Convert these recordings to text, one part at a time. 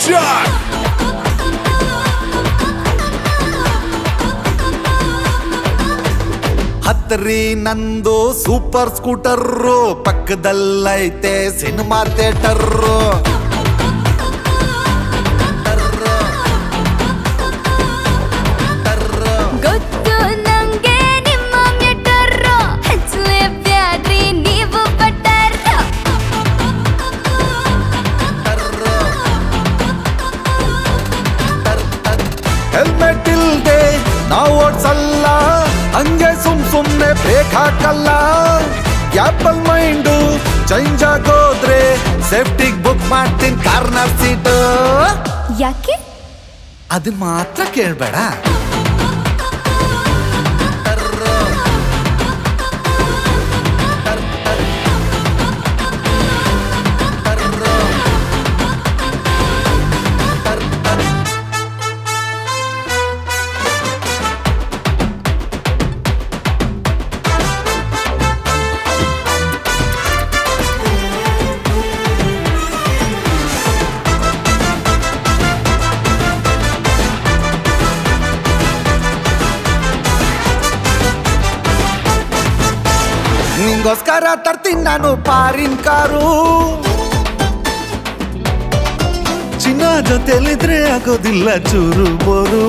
Check! ಹತ್ತರಿ ನಂದು super ಸ್ಕೂಟರ್ರು ಪಕ್ಕದಲ್ಲೈತೆ cinema ಥಿಯೇಟರ್ರು ಗೊತ್ತು ನಂಗೆ ನಿಮ್ಮ ಮೆಟರ್ರು ಹಚ್ಚಲೆ ಬ್ಯಾಡ್ರಿ ನೀವು ಬಟರ್ರು ಹೆಲ್ಮೆಟ್ ಇಲ್ದೆ ನಾವು ಓಡ್ಸಲ್ಲ ಹಂಗೆ ಸುಮ್ ಸುಮ್ನೆ ಬ್ರೇಕ್ ಹಾಕಲ್ಲ ಆಪಲ್ ಮೈಂಡು ಚೇಂಜ್ ಆಗೋದ್ರೆ ಸೇಫ್ಟಿಗ್ ಬುಕ್ ಮಾಡ್ತೀನಿ ಕಾರ್ನರ್ ಸೀಟ್ ಯಾಕೆ ಅದನ್ನ ಮಾತ್ರ ಕೇಳ್ಬೇಡ ನಿಂಗೋಸ್ಕರ ತರ್ತೀನಿ ನಾನು ಪಾರಿನ್ ಕಾರು ಚಿನ್ನ ಜೊತೆಲಿದ್ರೆ ಆಗೋದಿಲ್ಲ ಚೂರು ಬೋರು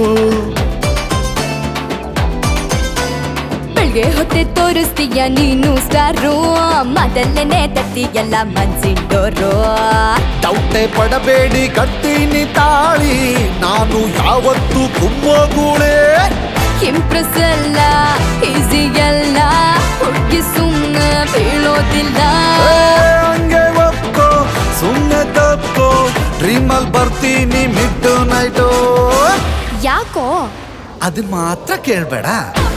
ಬೆಳ್ಗೆ ಹೊತ್ತೆ ತೋರಿಸ್ತೀಯ ನೀನು ಸ್ಟಾರು ಮೊದಲನೇ ತತ್ತಿಗೆಲ್ಲ ಮನ್ಸಿಂಡೋರು ಡೌಟೆ ಪಡಬೇಡಿ ಕಟ್ತೀನಿ ತಾಳಿ ನಾನು ಯಾವತ್ತು ಕುಮ್ಮೋಗೂಳೆ ಇಂಪ್ರೆಸ್ ಅಲ್ಲ ಈಸಿಯಲ್ಲ ಹುಡುಗಿ ಸುಮ್ಮನೆ ಬೀಳೋದಿಲ್ಲ ಏ, ಹಂಗೆ ಒಪ್ಕೋ ಸುಮ್ಮನೆ ತಪ್ಪೋ ಡ್ರೀಮಲ್ಲಿ ಬರ್ತೀನಿ ಮಿಡ್ ನೈಟು ಯಾಕೋ ಅದನ್ನ ಮಾತ್ರ ಕೇಳ್ಬೇಡ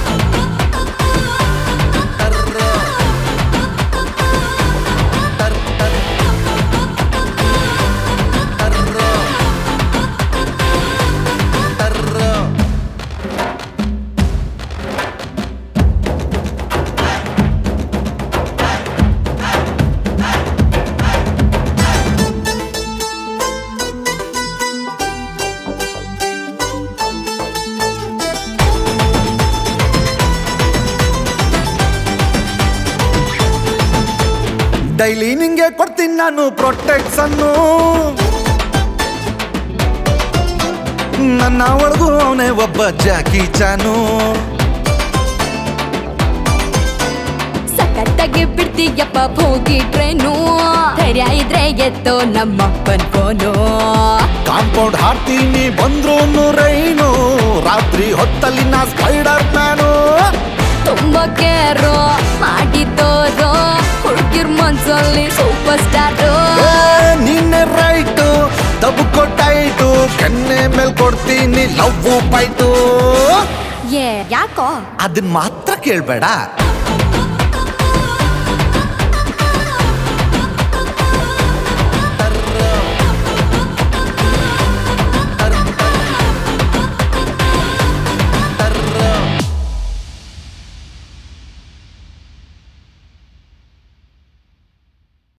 ಡೈಲಿ ನಿಂಗೆ ಕೊಡ್ತೀನಿ ನಾನು ಪ್ರೊಟೆಕ್ಷನ್ನು ನನ್ನ ಒಳಗೂ ಅವನೇ ಒಬ್ಬ ಜಾಕಿ ಚಾನು ಸಖತ್ತಾಗಿ ಬಿಡ್ತೀಯಪ್ಪ ಹೋಗಿ ಟ್ರೈನು ಧೈರ್ಯ ಇದ್ರೆ ಎತ್ತೋ ನಮ್ಮಪ್ಪನ್ ಫೋನು ಕಾಂಪೌಂಡ್ ಹಾಕ್ತೀನಿ ಬಂದ್ರು ರೈನು ರಾತ್ರಿ ಹೊತ್ತಲ್ಲಿ ನಾ ಸ್ಪೈಡರ್ ಮ್ಯಾನು ತುಂಬಾ ಕೇರು ಮಾಡಿದ್ದೋರು ಹುಡುಗಿರ್ ಮನ್ಸಲ್ಲಿ ಸೂಪರ್ ಸ್ಟಾರು ಏ, ನಿನ್ನೆ ರೈಟು ತಬ್ಕೊ ಟೈಟು ಕೆನ್ನೆ ಮೇಲ್ ಕೊಡ್ತೀನಿ ಲವ್ ಫೈಟು ಏ ಯಾಕೋ ಅದನ್ನ ಮಾತ್ರ ಕೇಳ್ಬೇಡ